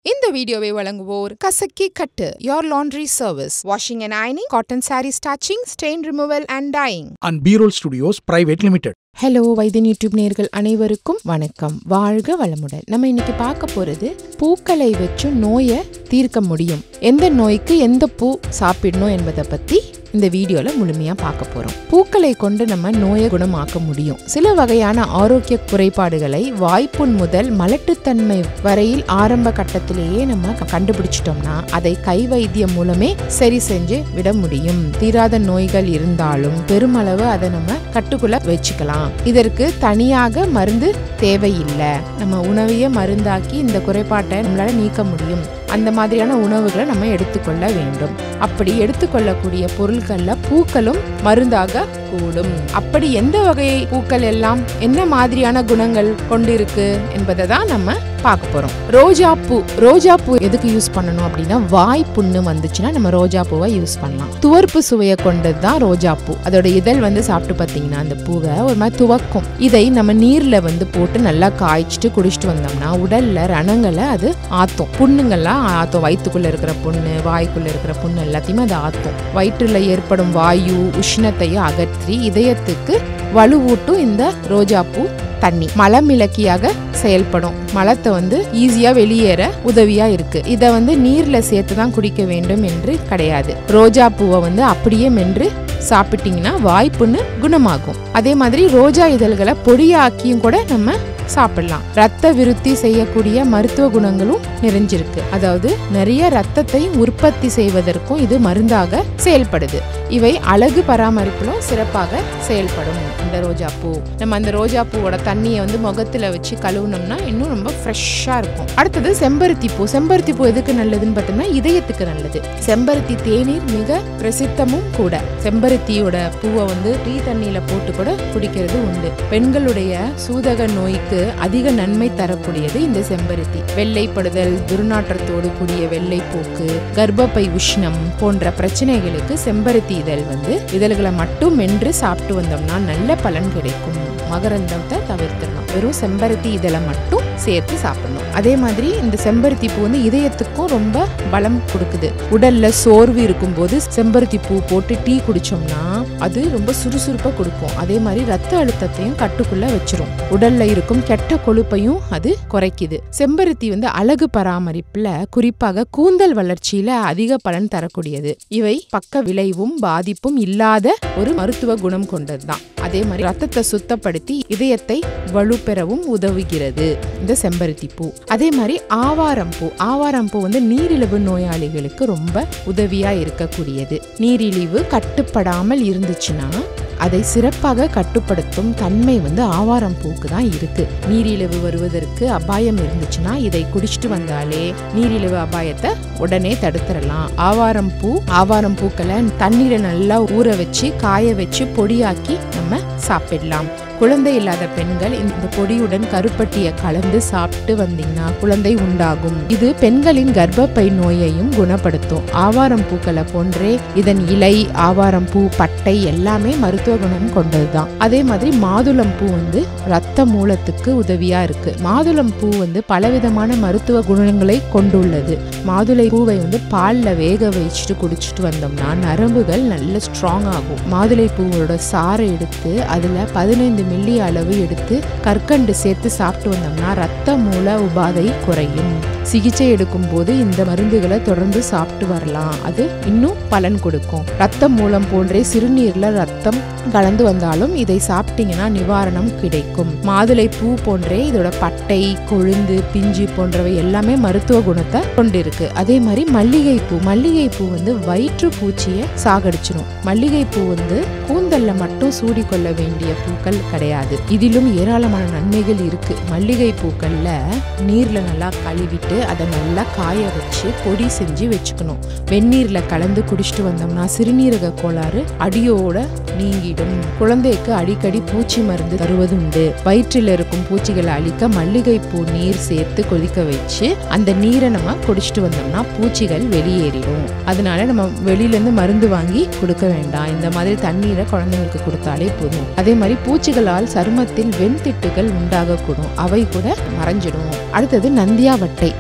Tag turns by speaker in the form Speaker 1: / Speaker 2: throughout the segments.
Speaker 1: இந்த வீடியோவை வழங்குவோர் கசக்கி கட்டு your laundry service washing and ironing cotton sari starching stain removal and dyeing
Speaker 2: and B-Roll Studios Private Limited.
Speaker 1: Hello வைத்தியன் யூடியூப் நேர்கள் அனைவருக்கும் வணக்கம் வாழ்க வளமுடன் நம்ம இன்னைக்கு பார்க்க போறது பூக்களை வச்சு நோயை தீர்க்க முடியும் எந்த நோய்க்கு எந்த பூ சாப்பிடணும் என்பதை பத்தி இந்த வீடியோல முழுமையா பார்க்க போறோம் பூக்களை கொண்டு நம்ம நோயை குணமாக்க முடியும் சில வகையான ஆரோக்கிய குறைபாடுகளை வாய்ப்புண் முதல் மலட்டுத்தன்மை வரையில் ஆரம்ப கட்டத்திலேயே நம்ம க- கண்டுபிடிச்சிட்டோம்னா அதை கை வைத்தியம் மூலமே சரி செஞ்சு விட முடியும் தீராத நோய்கள் இருந்தாலும் பெருமளவு அதை நம்ம கட்டுக்குள்ள வச்சுக்கலாம் இதற்கு தனியாக மருந்து தேவையில்லை நம்ம உணவையே மருந்தாக்கி இந்த குறைபாட்டை நம்மளால நீக்க முடியும் அந்த மாதிரியான உணவுகளை நம்ம எடுத்துக்கொள்ள வேண்டும் அப்படி எடுத்துக்கொள்ளக்கூடிய பொருட்கள்ல பூக்களும் மருந்தாக கூடும் அப்படி எந்த வகை பூக்கள் எல்லாம் என்ன மாதிரியான குணங்கள் கொண்டிருக்கு என்பதை தான் நம்ம பார்க்க போறோம் ரோஜா பூ ரோஜா பூ எதுக்கு யூஸ் பண்ணணும் அப்படின்னா வாய் புண்ணு வந்துச்சுன்னா நம்ம ரோஜா பூவை யூஸ் பண்ணலாம் துவர்ப்பு சுவையை கொண்டது தான் ரோஜா பூ அதோட இதழ் வந்து சாப்பிட்டு பார்த்தீங்கன்னா அந்த பூவை ஒரு மாதிரி துவக்கும் இதை நம்ம நீர்ல வந்து போட்டு நல்லா காய்ச்சிட்டு குடிச்சிட்டு வந்தோம்னா உடல்ல ரணங்களை அது ஆத்தும் புண்ணுங்கள்லாம் ஆத்தும் வயிற்றுக்குள்ள இருக்கிற புண்ணு வாய்க்குள்ள இருக்கிற புண்ணு எல்லாத்தையுமே அது ஆத்தும் வயிற்றுல ஏற்படும் வாயு உஷ்ணத்தையும் அகற்றி இதயத்துக்கு வலுவூட்டும் இந்த ரோஜா பூ தண்ணி மலமிளக்கியாக செயல்படும் மலத்தை வந்து ஈஸியா வெளியேற உதவியா இருக்கு இதை வந்து நீர்ல சேர்த்து தான் குடிக்க வேண்டும் என்று கிடையாது ரோஜா பூவை வந்து அப்படியே மென்று சாப்பிட்டீங்கன்னா வாய்ப்புன்னு குணமாகும் அதே மாதிரி ரோஜா இதழ்களை பொடியாக்கியும் கூட நம்ம சாப்பிடலாம் ரத்த விருத்தி செய்யக்கூடிய மருத்துவ குணங்களும் நிறைஞ்சிருக்கு அதாவது நிறைய ரத்தத்தை உற்பத்தி செய்வதற்கும் இது மருந்தாக செயல்படுது இவை அழகு பராமரிப்பிலும் சிறப்பாக செயல்படும் இந்த ரோஜா பூ நம்ம அந்த ரோஜா பூவோட தண்ணியை வந்து முகத்துல வச்சு கழுவுனோம்னா இன்னும் ரொம்ப ஃப்ரெஷ்ஷாக இருக்கும் அடுத்தது செம்பருத்தி பூ செம்பருத்தி பூ எதுக்கு நல்லதுன்னு பார்த்தோம்னா இதயத்துக்கு நல்லது செம்பருத்தி தேநீர் மிக பிரசித்தமும் கூட செம்பருத்தியோட பூவை வந்து டீ தண்ணியில போட்டு கூட குடிக்கிறது உண்டு பெண்களுடைய சூதக நோய்க்கு அதிக நன்மை தரக்கூடியது இந்த செம்பருத்தி வெள்ளைப்படுதல் துர்நாற்றத்தோடு கூடிய வெள்ளை போக்கு கர்ப்பப்பை உஷ்ணம் போன்ற பிரச்சனைகளுக்கு செம்பருத்தி இதழ் வந்து இதழ்களை மட்டும் மென்று சாப்பிட்டு வந்தோம்னா நல்ல பலன் கிடைக்கும் மகரந்தத்தை தவிர்த்திடணும் வெறும் செம்பருத்தி இதழை மட்டும் சேர்த்து சாப்பிடணும் அதே மாதிரி இந்த செம்பருத்தி பூ வந்து இதயத்துக்கும் ரொம்ப பலம் கொடுக்குது உடல்ல சோர்வு இருக்கும்போது செம்பருத்தி பூ போட்டு டீ குடிச்சோம்னா அது ரொம்ப சுறுசுறுப்பா கொடுக்கும் அதே மாதிரி ரத்த அழுத்தத்தையும் கட்டுக்குள்ள வச்சிரும் உடல்ல இருக்கும் கெட்ட கொழுப்பையும் அது குறைக்குது செம்பருத்தி வந்து அழகு பராமரிப்புல குறிப்பாக கூந்தல் வளர்ச்சியில அதிக பலன் தரக்கூடியது இவை பக்க விளைவும் பாதிப்பும் இல்லாத ஒரு மருத்துவ குணம் கொண்டதுதான் அதே மாதிரி ரத்தத்தை சுத்தப்படுத்தி இதயத்தை வலுப்பெறவும் உதவுகிறது இந்த செம்பருத்தி பூ அதே மாதிரி ஆவாரம் பூ ஆவாரம் பூ வந்து நீரிழிவு நோயாளிகளுக்கு ரொம்ப உதவியா இருக்கக்கூடியது நீரிழிவு கட்டுப்படாமல் இருந்துச்சுன்னா அதை சிறப்பாக கட்டுப்படுத்தும் தன்மை வந்து ஆவாரம் பூக்கு தான் இருக்கு நீரிழிவு வருவதற்கு அபாயம் இருந்துச்சுன்னா இதை குடிச்சிட்டு வந்தாலே நீரிழிவு அபாயத்தை உடனே தடுத்துடலாம் ஆவாரம் பூ ஆவாரம் பூக்களை தண்ணீரை நல்லா ஊற வச்சு காய வச்சு பொடியாக்கி நம்ம சாப்பிடலாம் குழந்தை இல்லாத பெண்கள் இந்த பொடியுடன் கருப்பட்டியை கலந்து சாப்பிட்டு வந்தீங்கன்னா குழந்தை உண்டாகும் இது பெண்களின் கர்ப்பப்பை நோயையும் குணப்படுத்தும் ஆவாரம் பூக்களை போன்றே இதன் இலை ஆவாரம் பூ பட்டை எல்லாமே மருத்துவ குணம் கொண்டதுதான் அதே மாதிரி மாதுளம் பூ வந்து ரத்த மூலத்துக்கு உதவியா இருக்கு மாதுளம் பூ வந்து பலவிதமான மருத்துவ குணங்களை கொண்டுள்ளது மாதுளை பூவை வந்து பால்ல வேக வச்சுட்டு குடிச்சிட்டு வந்தோம்னா நரம்புகள் நல்ல ஸ்ட்ராங் ஆகும் மாதுளை பூவோட சாறை எடுத்து அதுல பதினைந்து மில்லி அளவு எடுத்து கற்கண்டு சேர்த்து சாப்பிட்டு வந்தோம்னா ரத்த மூல உபாதை குறையும் சிகிச்சை எடுக்கும் போது இந்த மருந்துகளை தொடர்ந்து சாப்பிட்டு வரலாம் அது இன்னும் பலன் கொடுக்கும் ரத்த மூலம் போன்றே சிறுநீர்ல ரத்தம் கலந்து வந்தாலும் இதை சாப்பிட்டீங்கன்னா நிவாரணம் கிடைக்கும் மாதுளை பூ போன்றே இதோட பட்டை கொழுந்து பிஞ்சு போன்றவை எல்லாமே மருத்துவ குணத்தை கொண்டிருக்கு அதே மாதிரி மல்லிகை பூ மல்லிகை பூ வந்து வயிற்று பூச்சியை சாகடிச்சிடும் மல்லிகை பூ வந்து கூந்தல்ல மட்டும் சூடிக்கொள்ள வேண்டிய பூக்கள் கிடையாது இதிலும் ஏராளமான நன்மைகள் இருக்கு மல்லிகை பூக்கள்ல நீர்ல நல்லா கழுவிட்டு அதை நல்லா காய வச்சு பொடி செஞ்சு வச்சுக்கணும் வெந்நீர்ல கலந்து குடிச்சிட்டு வந்தோம்னா சிறுநீரக கோளாறு அடியோட நீங்கிடும் குழந்தைக்கு அடிக்கடி பூச்சி மருந்து தருவது உண்டு வயிற்றில் இருக்கும் பூச்சிகளை அழிக்க மல்லிகை பூ நீர் சேர்த்து கொதிக்க வச்சு அந்த நீரை நம்ம குடிச்சிட்டு வந்தோம்னா பூச்சிகள் வெளியேறிடும் அதனால நம்ம வெளியில இருந்து மருந்து வாங்கி கொடுக்க வேண்டாம் இந்த மாதிரி தண்ணீரை குழந்தைங்களுக்கு கொடுத்தாலே போதும் அதே மாதிரி பூச்சிகளால் சருமத்தில் வெண்திட்டுகள் உண்டாகக்கூடும் அவை கூட மறைஞ்சிடும் அடுத்தது நந்தியாவட்டை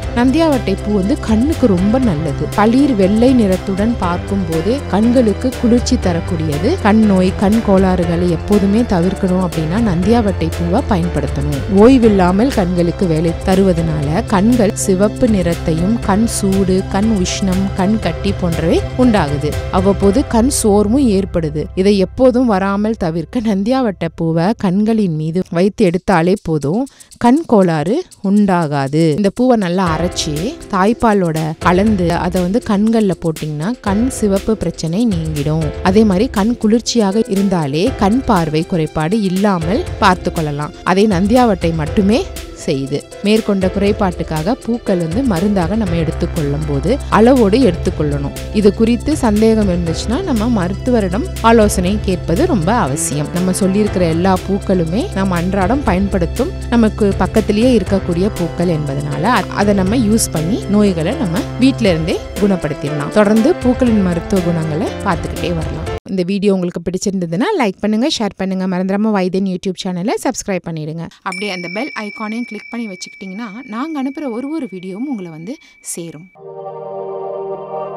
Speaker 1: நந்தியாவட்டை பூ வந்து கண்ணுக்கு ரொம்ப நல்லது பளிர் வெள்ளை நிறத்துடன் பார்க்கும் போதே கண்களுக்கு குளிர்ச்சி தரக்கூடியது கண் நோய் கண் கோளாறுகளை எப்போதுமே தவிர்க்கணும் அப்படின்னா நந்தியாவட்டை பூவை பயன்படுத்தணும் ஓய்வில்லாமல் கண்களுக்கு வேலை தருவதனால கண்கள் சிவப்பு நிறத்தையும் கண் சூடு கண் உஷ்ணம் கண் கட்டி போன்றவை உண்டாகுது அவ்வப்போது கண் சோர்வும் ஏற்படுது இதை எப்போதும் வராமல் தவிர்க்க நந்தியாவட்ட பூவை கண்களின் மீது வைத்து எடுத்தாலே போதும் கண் கோளாறு உண்டாகாது இந்த பூவை நல்லா அரைச்சி தாய்ப்பாலோட கலந்து அதை வந்து கண்கள்ல போட்டிங்கன்னா கண் சிவப்பு பிரச்சனை நீங்கிடும் அதே மாதிரி கண் குளிர்ச்சியாக இருந்தாலே கண் பார்வை குறைபாடு இல்லாமல் பார்த்து கொள்ளலாம் அதை நந்தியாவட்டை மட்டுமே செய்து மேற்கொண்ட குறைபாட்டுக்காக பூக்கள் வந்து மருந்தாக நம்ம எடுத்துக்கொள்ளும் போது அளவோடு எடுத்துக்கொள்ளணும் இது குறித்து சந்தேகம் இருந்துச்சுன்னா நம்ம மருத்துவரிடம் ஆலோசனை கேட்பது ரொம்ப அவசியம் நம்ம சொல்லியிருக்கிற எல்லா பூக்களுமே நம்ம அன்றாடம் பயன்படுத்தும் நமக்கு பக்கத்திலேயே இருக்கக்கூடிய பூக்கள் என்பதனால அ- அதை நம்ம யூஸ் பண்ணி நோய்களை நம்ம வீட்டில இருந்தே குணப்படுத்திடலாம் தொடர்ந்து பூக்களின் மருத்துவ குணங்களை பார்த்துக்கிட்டே வரலாம் இந்த வீடியோ உங்களுக்கு பிடிச்சிருந்ததுன்னா லைக் பண்ணுங்க ஷேர் பண்ணுங்க மறந்துடாம வைத்தியன் யூடியூப் சேனலை சப்ஸ்கிரைப் பண்ணிடுங்க அப்படியே அந்த பெல் ஐகானையும் கிளிக் பண்ணி வச்சுக்கிட்டிங்கன்னா நாங்கள் அனுப்புகிற ஒரு ஒரு வீடியோவும் உங்களை வந்து சேரும்